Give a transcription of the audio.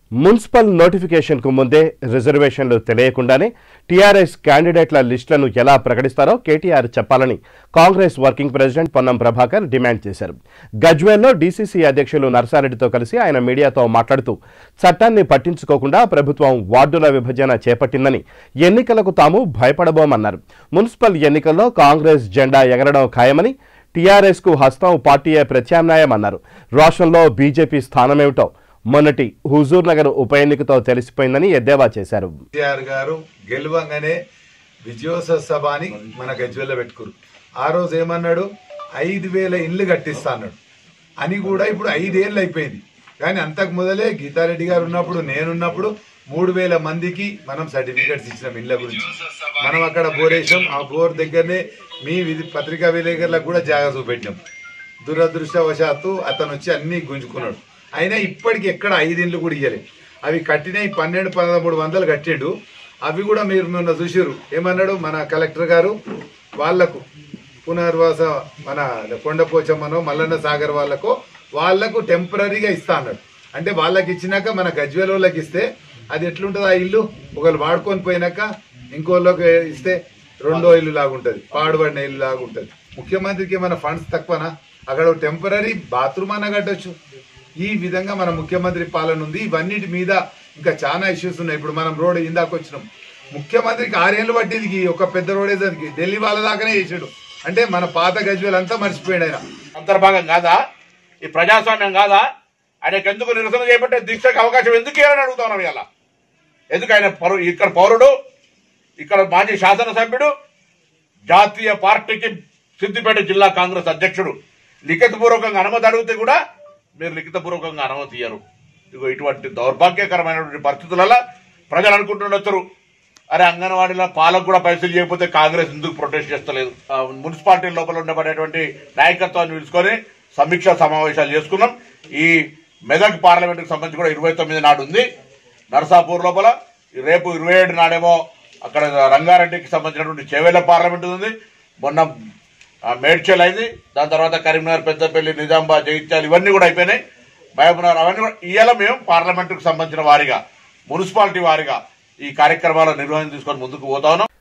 municipal notification కు ముందే రిజర్వేషన్లు తెలియకుండానే టీఆర్ఎస్ క్యాండిడేట్ల లిస్టులను ఎలా ప్రకటిస్తారో కేటీఆర్ చెప్పాలని Congress working president Ponnam Prabhakar demand చేశారు గజ్వేల్లో డీసీసీ అధ్యక్షులు నర్సారెడ్డితో కలిసి ఆయన మీడియాతో మాట్లాడుతూ చట్టాన్ని పట్టించుకోకుండా ప్రభుత్వం వార్డుల విభజన చేపట్టిందని ఎన్నికలకు తాము భయపడబోమన్నారు మున్సిపల్ ఎన్నికల్లో కాంగ్రెస్ జెండా ఎగరడం ఖాయమని టీఆర్ఎస్ కు హస్తం పార్టీయే ప్రత్యామ్నాయమన్నారు రాష్ట్రంలో బీజేపీ స్థానమేమిటో మొన్నటి హుజూర్ నగర్ ఉప ఎన్నికతో తెలిసిపోయిందని ఎద్దేవా చేశారు కేసీఆర్ గారు గెలవంగానే విజయోత్సవ సభ అని మన గజ్వెల్లో పెట్టుకురు ఆ రోజు ఏమన్నాడు ఐదు వేల ఇండ్లు కట్టిస్తా అన్నాడు అని కూడా ఇప్పుడు ఐదేళ్ళు అయిపోయింది కానీ అంతకు మొదలే గీతారెడ్డి గారు ఉన్నప్పుడు నేనున్నప్పుడు మూడు వేల మందికి మనం సర్టిఫికెట్స్ ఇచ్చినాం ఇళ్ళ గురించి మనం అక్కడ బోరేసాం ఆ బోర్ దగ్గరనే మీ విధి పత్రికా విలేకరులకు కూడా జాగా చూపెట్టాం దురదృష్టవశాత్తు అతను వచ్చి అన్ని గుంజుకున్నాడు అయినా ఇప్పటికి ఎక్కడ ఐదిండ్లు కూడా ఇయ్యలేదు అవి కట్టినవి పన్నెండు పదమూడు వందలు కట్టిండు అవి కూడా మీరు మొన్న చూసిర్రు ఏమన్నాడు మన కలెక్టర్ గారు వాళ్లకు పునర్వాస మన కొండపోచమ్మనో మల్లన్న సాగర్ వాళ్ళకో వాళ్లకు టెంపరీగా ఇస్తా అన్నాడు అంటే వాళ్ళకి ఇచ్చినాక మన గజ్వేల్ వాళ్ళకి ఇస్తే అది ఎట్లుంటుంది ఆ ఇల్లు ఒకళ్ళు వాడుకొని పోయినాక ఇంకోళ్ళకి ఇస్తే రెండో ఇల్లు లాగుంటది పాడుబడిన ఇల్లు లాగుంటది ముఖ్యమంత్రికి ఏమైనా ఫండ్స్ తక్కువనా అక్కడ టెంపరీ బాత్రూమ్ అన్న కట్టొచ్చు ఈ విధంగా మన ముఖ్యమంత్రి పాలన ఉంది ఇవన్నిటి మీద ఇంకా చాలా ఇష్యూస్ ఉన్నాయి ఇప్పుడు మనం రోడ్ ఇందాక వచ్చినాం ముఖ్యమంత్రికి ఆరేళ్ళు పట్టింది ఈ ఒక పెద్ద రోడే దానికి ఢిల్లీ వాళ్ళ దాకానే చేసాడు అంటే మన పాత గజ్వేల్ అంతా మర్చిపోయాడు ఆయన అంతర్భాగం కాదా ఈ ప్రజాస్వామ్యం కాదా ఆయనకు ఎందుకు నిరసన చేపట్టే దీక్షకు అవకాశం ఎందుకు ఇవ్వాలని అడుగుతా ఉన్నాం ఇలా ఎందుకు ఆయన పౌరు ఇక్కడ పౌరుడు ఇక్కడ మాజీ శాసనసభ్యుడు జాతీయ పార్టీకి సిద్దిపేట జిల్లా కాంగ్రెస్ అధ్యక్షుడు లిఖితపూర్వకంగా అనుమతి అడిగితే కూడా మీరు లిఖితపూర్వకంగా అనుమతి ఇయ్యరు ఇగో ఇటువంటి దౌర్భాగ్యకరమైనటువంటి పరిస్థితులలో ప్రజలు అనుకుంటుండొచ్చరు అరే అంగన్వాడీలో పాలకు కూడా పైసలు చేయకపోతే కాంగ్రెస్ ఎందుకు ప్రొటెస్ట్ చేస్తలేదు ఆ, మున్సిపాలిటీ లోపల ఉండబడేటువంటి నాయకత్వాన్ని పిలుచుకొని సమీక్షా సమావేశాలు చేసుకున్నాం ఈ మెదక్ పార్లమెంట్కి సంబంధించి కూడా ఇరవై తొమ్మిది నాడు ఉంది నర్సాపూర్ లోపల రేపు ఇరవై ఏడు నాడేమో అక్కడ రంగారెడ్డికి సంబంధించినటువంటి చేవేళ్ల పార్లమెంట్ ఉంది మొన్న ఆ, మేడ్చల్ అయింది దాని తర్వాత కరీంనగర్ పెద్దపల్లి నిజామాబాద్ జగిత్యాల ఇవన్నీ కూడా అయిపోయినాయి మహబూబ్నగర్ అవన్నీ కూడా ఇవాళ మేము పార్లమెంటుకు సంబంధించిన వారిగా మున్సిపాలిటీ వారిగా ఈ కార్యక్రమాల నిర్వహణ తీసుకొని ముందుకు పోతా ఉన్నాం